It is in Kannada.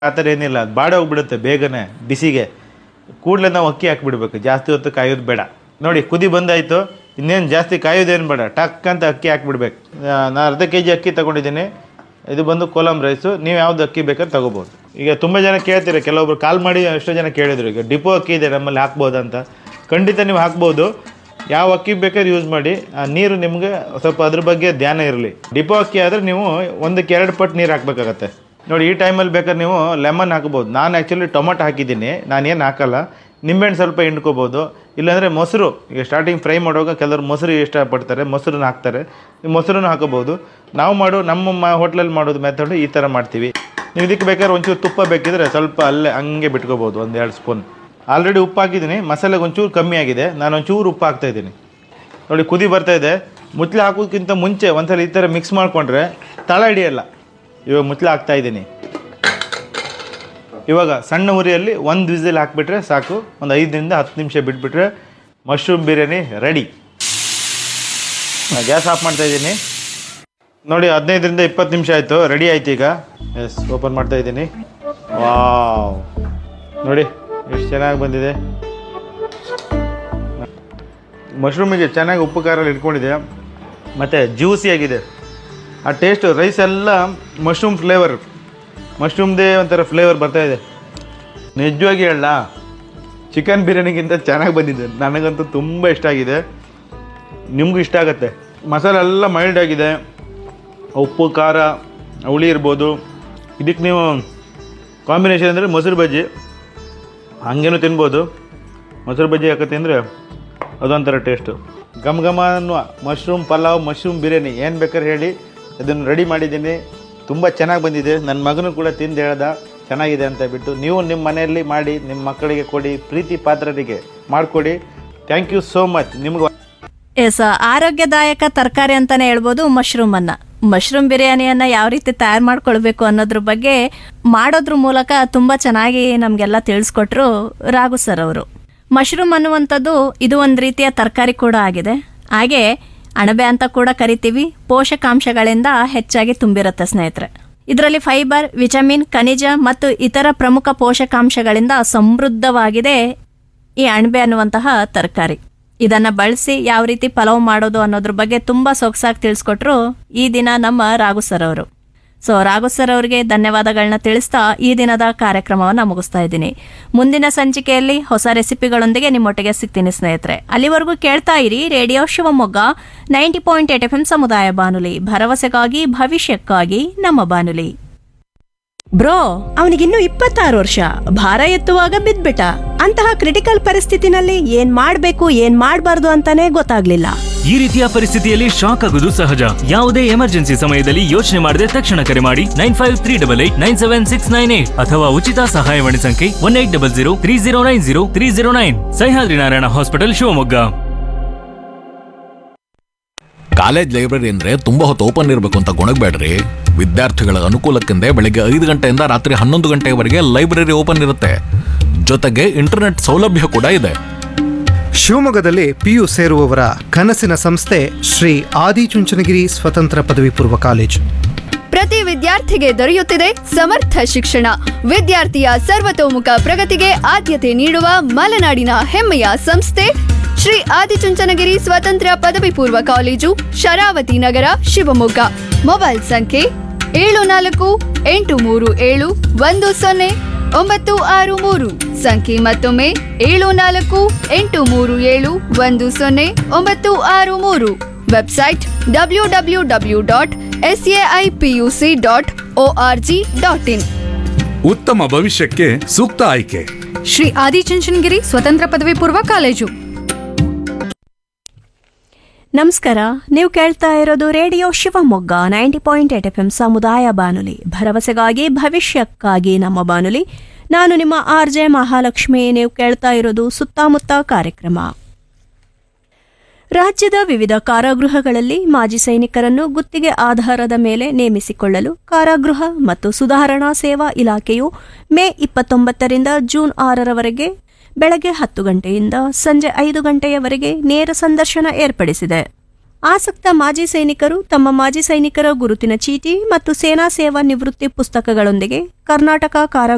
ಆ ಥರ ಏನಿಲ್ಲ ಅದು ಬಾಡೋಗ್ಬಿಡುತ್ತೆ ಬೇಗನೆ ಬಿಸಿಗೆ ಕೂಡಲೇ ನಾವು ಅಕ್ಕಿ ಹಾಕ್ಬಿಡ್ಬೇಕು ಜಾಸ್ತಿ ಹೊತ್ತು ಕಾಯೋದು ಬೇಡ ನೋಡಿ ಕುದಿ ಬಂದಾಯಿತು ಇನ್ನೇನು ಜಾಸ್ತಿ ಕಾಯೋದೇನು ಬೇಡ ಟಕ್ ಅಂತ ಅಕ್ಕಿ ಹಾಕ್ಬಿಡ್ಬೇಕು ನಾನು ಅರ್ಧ ಕೆ ಜಿ ಅಕ್ಕಿ ತೊಗೊಂಡಿದ್ದೀನಿ ಇದು ಬಂದು ಕೋಲಂ ರೈಸು ನೀವು ಯಾವ್ದು ಅಕ್ಕಿ ಬೇಕಾದ್ರೆ ತೊಗೋಬೋದು ಈಗ ತುಂಬ ಜನ ಕೇಳ್ತೀರ ಕೆಲವೊಬ್ರು ಕಾಲ್ ಮಾಡಿ ಎಷ್ಟೋ ಜನ ಕೇಳಿದ್ರು ಈಗ ಡಿಪೋ ಅಕ್ಕಿ ಇದೆ ನಮ್ಮಲ್ಲಿ ಹಾಕ್ಬೋದು ಅಂತ ಖಂಡಿತ ನೀವು ಹಾಕ್ಬೋದು ಯಾವ ಅಕ್ಕಿ ಬೇಕಾದ್ರೆ ಯೂಸ್ ಮಾಡಿ ಆ ನೀರು ನಿಮಗೆ ಸ್ವಲ್ಪ ಅದ್ರ ಬಗ್ಗೆ ಧ್ಯಾನ ಇರಲಿ ಡಿಪೋ ಅಕ್ಕಿ ಆದರೆ ನೀವು ಒಂದಕ್ಕೆ ಎರಡು ಪಟ್ಟು ನೀರು ಹಾಕಬೇಕಾಗತ್ತೆ ನೋಡಿ ಈ ಟೈಮಲ್ಲಿ ಬೇಕಾದ್ರೆ ನೀವು ಲೆಮನ್ ಹಾಕ್ಬೋದು ನಾನು ಆ್ಯಕ್ಚುಲಿ ಟೊಮೊಟೊ ಹಾಕಿದ್ದೀನಿ ನಾನೇನು ಹಾಕಲ್ಲ ನಿಂಬೆಹಣ್ಣು ಸ್ವಲ್ಪ ಹಿಂಡ್ಕೋಬೋದು ಇಲ್ಲಾಂದರೆ ಮೊಸರು ಈಗ ಸ್ಟಾರ್ಟಿಂಗ್ ಫ್ರೈ ಮಾಡುವಾಗ ಕೆಲವರು ಮೊಸರು ಇಷ್ಟಪಡ್ತಾರೆ ಮೊಸರನ್ನ ಹಾಕ್ತಾರೆ ಈ ಮೊಸರನ್ನು ಹಾಕೋಬೋದು ನಾವು ಮಾಡೋ ನಮ್ಮ ಮ ಹೋಟ್ಲಲ್ಲಿ ಮಾಡೋದು ಮೆಥಡ್ ಈ ಥರ ಮಾಡ್ತೀವಿ ನೀವು ಇದಕ್ಕೆ ಬೇಕಾದ್ರೆ ಒಂಚೂರು ತುಪ್ಪ ಬೇಕಿದ್ರೆ ಸ್ವಲ್ಪ ಅಲ್ಲೇ ಹಂಗೆ ಬಿಟ್ಕೋಬೋದು ಒಂದು ಎರಡು ಸ್ಪೂನ್ ಆಲ್ರೆಡಿ ಉಪ್ಪು ಹಾಕಿದ್ದೀನಿ ಮಸಾಲೆಗೆ ಒಂಚೂರು ಕಮ್ಮಿ ಆಗಿದೆ ನಾನು ಒಂಚೂರು ಉಪ್ಪು ಹಾಕ್ತಾ ಇದ್ದೀನಿ ನೋಡಿ ಕುದಿ ಬರ್ತಾ ಇದೆ ಮುಚ್ಚಳ ಹಾಕೋದಕ್ಕಿಂತ ಮುಂಚೆ ಒಂದ್ಸಲ ಈ ಥರ ಮಿಕ್ಸ್ ಮಾಡಿಕೊಂಡ್ರೆ ತಳ ಹಿಡಿಯಲ್ಲ ಇವಾಗ ಮುಚ್ಚಳ ಹಾಕ್ತಾ ಇದ್ದೀನಿ ಇವಾಗ ಸಣ್ಣ ಉರಿಯಲ್ಲಿ ಒಂದು ವಿಸಿಲ್ ಹಾಕ್ಬಿಟ್ರೆ ಸಾಕು ಒಂದು ಐದರಿಂದ ಹತ್ತು ನಿಮಿಷ ಬಿಟ್ಬಿಟ್ರೆ mushroom biryani ready gas off ಮಾಡ್ತಾ ಇದ್ದೀನಿ ನೋಡಿ ಹದಿನೈದರಿಂದ ಇಪ್ಪತ್ತು ನಿಮಿಷ ಆಯಿತು ರೆಡಿ ಆಯ್ತು ಈಗ ಎಸ್ ಓಪನ್ ಮಾಡ್ತಾ ಇದ್ದೀನಿ ವಾವ್ ನೋಡಿ ಎಷ್ಟು ಚೆನ್ನಾಗಿ ಬಂದಿದೆ ಮಶ್ರೂಮಿಗೆ ಚೆನ್ನಾಗಿ ಉಪ್ಪು ಖಾರ ಎಲ್ಲ ಇಟ್ಕೊಂಡಿದೆ ಮತ್ತು ಜ್ಯೂಸಿಯಾಗಿದೆ ಆ ಟೇಸ್ಟ್ ರೈಸ್ ಎಲ್ಲ ಮಶ್ರೂಮ್ ಫ್ಲೇವರ್ ಮಶ್ರೂಮ್ದೇ ಒಂಥರ ಫ್ಲೇವರ್ ಬರ್ತಾ ಇದೆ ನಿಜವಾಗಿ ಹೇಳ ಚಿಕನ್ ಬಿರಿಯಾನಿಗಿಂತ ಚೆನ್ನಾಗಿ ಬಂದಿದೆ ನನಗಂತೂ ತುಂಬ ಇಷ್ಟ ಆಗಿದೆ ನಿಮಗೂ ಇಷ್ಟ ಆಗುತ್ತೆ ಮಸಾಲೆ ಎಲ್ಲ ಮೈಲ್ಡ್ ಆಗಿದೆ ಉಪ್ಪು ಖಾರ ಹುಳಿ ಇರ್ಬೋದು ಇದಕ್ಕೆ ನೀವು ಕಾಂಬಿನೇಷನ್ ಅಂದರೆ ಮೊಸರು ಬಜ್ಜಿ ಹಂಗೇನು ತಿನ್ಬೋದು ಮೊಸರು ಬಜ್ಜಿ ಯಾಕೆ ತಿಂದರೆ ಅದೊಂಥರ ಟೇಸ್ಟು ಘಮ ಘಮ ಅನ್ನುವ ಮಶ್ರೂಮ್ ಪಲಾವ್ ಮಶ್ರೂಮ್ ಬಿರಿಯಾನಿ ಏನು ಬೇಕಾದ್ರೆ ಹೇಳಿ ಅದನ್ನು ರೆಡಿ ಮಾಡಿದ್ದೀನಿ ತುಂಬ ಚೆನ್ನಾಗಿ ಬಂದಿದೆ ನನ್ನ ಮಗನೂ ಕೂಡ ತಿಂದು ಹೇಳ್ದ ಚೆನ್ನಾಗಿದೆ ಅಂತ ಬಿಟ್ಟು ನೀವು ನಿಮ್ಮ ಮನೆಯಲ್ಲಿ ಮಾಡಿ ನಿಮ್ಮ ಮಕ್ಕಳಿಗೆ ಕೊಡಿ ಪ್ರೀತಿ ಪಾತ್ರರಿಗೆ ಮಾಡಿಕೊಡಿ ಥ್ಯಾಂಕ್ ಯು ಸೋ ಮಚ್ ನಿಮ್ಗೆ ಎಸ್ ಆರೋಗ್ಯದಾಯಕ ತರಕಾರಿ ಅಂತಾನೆ ಹೇಳ್ಬೋದು ಮಶ್ರೂಮ್ ಅನ್ನ ಮಶ್ರೂಮ್ ಬಿರಿಯಾನಿಯನ್ನ ಯಾವ ರೀತಿ ತಯಾರು ಮಾಡ್ಕೊಳ್ಬೇಕು ಅನ್ನೋದ್ರ ಬಗ್ಗೆ ಮಾಡೋದ್ರ ಮೂಲಕ ತುಂಬಾ ಚೆನ್ನಾಗಿ ನಮ್ಗೆಲ್ಲ ತಿಳಿಸ್ಕೊಟ್ರು ರಾಘು ಸರ್ ಅವರು ಮಶ್ರೂಮ್ ಅನ್ನುವಂಥದ್ದು ಇದು ಒಂದು ರೀತಿಯ ತರಕಾರಿ ಕೂಡ ಆಗಿದೆ ಹಾಗೆ ಅಣಬೆ ಅಂತ ಕೂಡ ಕರಿತೀವಿ ಪೋಷಕಾಂಶಗಳಿಂದ ಹೆಚ್ಚಾಗಿ ತುಂಬಿರುತ್ತೆ ಸ್ನೇಹಿತರೆ ಇದರಲ್ಲಿ ಫೈಬರ್ ವಿಟಮಿನ್ ಖನಿಜ ಮತ್ತು ಇತರ ಪ್ರಮುಖ ಪೋಷಕಾಂಶಗಳಿಂದ ಸಮೃದ್ಧವಾಗಿದೆ ಈ ಅಣಬೆ ಅನ್ನುವಂತಹ ತರಕಾರಿ ಇದನ್ನ ಬಳಸಿ ಯಾವ ರೀತಿ ಪಲಾವ್ ಮಾಡೋದು ಅನ್ನೋದ್ರ ಬಗ್ಗೆ ತುಂಬಾ ಸೊಗಸಾಗಿ ತಿಳಿಸ್ಕೊಟ್ರು ಈ ದಿನ ನಮ್ಮ ರಾಘು ಸರ್ ಅವರು ಸೊ ರಾಘು ಸರ್ ಅವರಿಗೆ ಧನ್ಯವಾದಗಳನ್ನ ತಿಳಿಸ್ತಾ ಈ ದಿನದ ಕಾರ್ಯಕ್ರಮವನ್ನು ಮುಗಿಸ್ತಾ ಇದ್ದೀನಿ ಮುಂದಿನ ಸಂಚಿಕೆಯಲ್ಲಿ ಹೊಸ ರೆಸಿಪಿಗಳೊಂದಿಗೆ ನಿಮ್ಮೊಟ್ಟಿಗೆ ಸಿಗ್ತೀನಿ ಸ್ನೇಹಿತರೆ ಅಲ್ಲಿವರೆಗೂ ಕೇಳ್ತಾ ಇರಿ radio Shivamogga ninety point eight F M ಸಮುದಾಯ ಬಾನುಲಿ ಭರವಸೆಗಾಗಿ ಭವಿಷ್ಯಕ್ಕಾಗಿ ನಮ್ಮ ಬಾನುಲಿ ಬ್ರೋ ಅವನಿಗಿನ್ನು ಇಪ್ಪತ್ತಾರು ವರ್ಷ ಭಾರ ಎತ್ತುವಾಗ ಬಿದ್ಬಿಟ್ಟ ಅಂತಹ ಕ್ರಿಟಿಕಲ್ ಪರಿಸ್ಥಿತಿನಲ್ಲಿ ಏನ್ ಮಾಡ್ಬೇಕು ಏನ್ ಮಾಡ್ಬಾರ್ದು ಅಂತಾನೆ ಗೊತ್ತಾಗ್ಲಿಲ್ಲ ಈ ರೀತಿಯ ಪರಿಸ್ಥಿತಿಯಲ್ಲಿ ಶಾಕ್ ಆಗುವುದು ಸಹಜ ಯಾವುದೇ ಎಮರ್ಜೆನ್ಸಿ ಸಮಯದಲ್ಲಿ ಯೋಚನೆ ಮಾಡದೆ ತಕ್ಷಣ ಕರೆ ಮಾಡಿ nine five three double eight nine seven six nine eight ಅಥವಾ ಉಚಿತ ಸಹಾಯವಾಣಿ ಸಂಖ್ಯೆ one eight double zero three zero nine zero three zero nine Sahyadri Narayana hospital Shivamogga college library ಅಂದ್ರೆ ತುಂಬಾ ಹೊತ್ತು ಓಪನ್ ಇರಬೇಕು ಅಂತ ಗೊಣಗಬೇಡ್ರಿ ವಿದ್ಯಾರ್ಥಿಗಳ ಅನುಕೂಲಕ್ಕೆಂದೇ ಬೆಳಿಗ್ಗೆ ಐದು ಗಂಟೆಯಿಂದ ರಾತ್ರಿ ಹನ್ನೊಂದು ಗಂಟೆವರೆಗೆ ಲೈಬ್ರರಿ ಓಪನ್ ಇರುತ್ತೆ ಜೊತೆಗೆ ಇಂಟರ್ನೆಟ್ ಸೌಲಭ್ಯ ಕೂಡ ಇದೆ ಶಿವಮೊಗ್ಗದಲ್ಲಿ ಪಿಯು ಸೇರುವವರ ಕನಸಿನ ಸಂಸ್ಥೆ ಶ್ರೀ ಆದಿಚುಂಚನಗಿರಿ ಸ್ವತಂತ್ರ ಪದವಿ ಪೂರ್ವ ಕಾಲೇಜು ಪ್ರತಿ ವಿದ್ಯಾರ್ಥಿಗೆ ದೊರೆಯುತ್ತಿದೆ ಸಮರ್ಥ ಶಿಕ್ಷಣ ವಿದ್ಯಾರ್ಥಿಯ ಸರ್ವತೋಮುಖ ಪ್ರಗತಿಗೆ ಆದ್ಯತೆ ನೀಡುವ ಮಲೆನಾಡಿನ ಹೆಮ್ಮೆಯ ಸಂಸ್ಥೆ ಶ್ರೀ ಆದಿಚುಂಚನಗಿರಿ ಸ್ವತಂತ್ರ ಪದವಿ ಪೂರ್ವ ಕಾಲೇಜು ಶರಾವತಿ ನಗರ ಶಿವಮೊಗ್ಗ ಮೊಬೈಲ್ ಸಂಖ್ಯೆ ಏಳು ನಾಲ್ಕು ಎಂಟು ಮೂರು ಏಳು ಒಂದು ಸೊನ್ನೆ ಒಂಬತ್ತು ಆರು ಮೂರು ಸಂಖ್ಯೆ ಮತ್ತೊಮ್ಮೆ ಏಳು ನಾಲ್ಕು ಎಂಟು ಮೂರು ಏಳು ಒಂದು ಸೊನ್ನೆ ಒಂಬತ್ತು ಆರು ಮೂರು website W W W dot S A I P U C dot O R G dot in ಉತ್ತಮ ಭವಿಷ್ಯಕ್ಕೆ ಸೂಕ್ತ ಆಯ್ಕೆ ಶ್ರೀ ಆದಿಚುಂಚನಗಿರಿ ಸ್ವತಂತ್ರ ಪದವಿ ಪೂರ್ವ ಕಾಲೇಜು ನಮಸ್ಕಾರ ನೀವು ಕೇಳ್ತಾ ಇರೋದು radio Shivamogga ninety point eight F M ಸಮುದಾಯ ಬಾನುಲಿ ಭರವಸೆಗಾಗಿ ಭವಿಷ್ಯಕ್ಕಾಗಿ ನಮ್ಮ ಬಾನುಲಿ ನಾನು ನಿಮ್ಮ ಆರ್ ಜೆ ಮಹಾಲಕ್ಷ್ಮಿ ನೀವು ಕೇಳ್ತಾ ಇರೋದು ಸುತ್ತಮುತ್ತ ಕಾರ್ಯಕ್ರಮ ರಾಜ್ಯದ ವಿವಿಧ ಕಾರಾಗೃಹಗಳಲ್ಲಿ ಮಾಜಿ ಸೈನಿಕರನ್ನು ಗುತ್ತಿಗೆ ಆಧಾರದ ಮೇಲೆ ನೇಮಿಸಿಕೊಳ್ಳಲು ಕಾರಾಗೃಹ ಮತ್ತು ಸುಧಾರಣಾ ಸೇವಾ ಇಲಾಖೆಯು ಮೇ ಇಪ್ಪತ್ತೊಂಬತ್ತರಿಂದ ಜೂನ್ ಆರರವರೆಗೆ ಬೆಳಗ್ಗೆ ಹತ್ತು ಗಂಟೆಯಿಂದ ಸಂಜೆ ಐದು ಗಂಟೆಯವರೆಗೆ ನೇರ ಸಂದರ್ಶನ ಏರ್ಪಡಿಸಿದೆ ಆಸಕ್ತ ಮಾಜಿ ಸೈನಿಕರು ತಮ್ಮ ಮಾಜಿ ಸೈನಿಕರ ಗುರುತಿನ ಚೀಟಿ ಮತ್ತು ಸೇನಾ ಸೇವಾ ನಿವೃತ್ತಿ ಪುಸ್ತಕಗಳೊಂದಿಗೆ ಕರ್ನಾಟಕ ಕಾರಾಗೃಹ